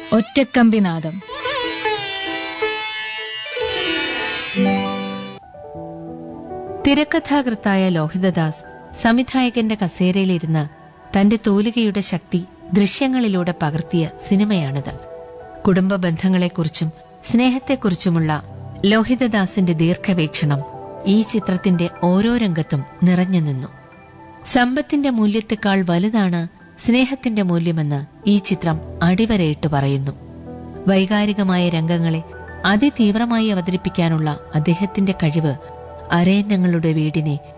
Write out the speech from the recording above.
ഒറ്റക്കമ്പിനാദം തിരക്കഥാകൃത്തായ ലോഹിതദാസ് സംവിധായകന്റെ കസേരയിലിരുന്ന് തന്റെ തൂലികയുടെ ശക്തി ദൃശ്യങ്ങളിലൂടെ പകർത്തിയ സിനിമയാണിത് കുടുംബ ബന്ധങ്ങളെക്കുറിച്ചും സ്നേഹത്തെക്കുറിച്ചുമുള്ള ലോഹിതദാസിന്റെ ദീർഘവീക്ഷണം ഈ ചിത്രത്തിന്റെ ഓരോ രംഗത്തും നിറഞ്ഞു നിന്നു സമ്പത്തിന്റെ മൂല്യത്തെക്കാൾ വലുതാണ് സ്നേഹത്തിന്റെ മൂല്യമെന്ന് ഈ ചിത്രം അടിവരയിട്ട് പറയുന്നു വൈകാരികമായ രംഗങ്ങളെ അതിതീവ്രമായി അവതരിപ്പിക്കാനുള്ള അദ്ദേഹത്തിന്റെ കഴിവ് അരയന്നങ്ങളുടെ വീടിനെ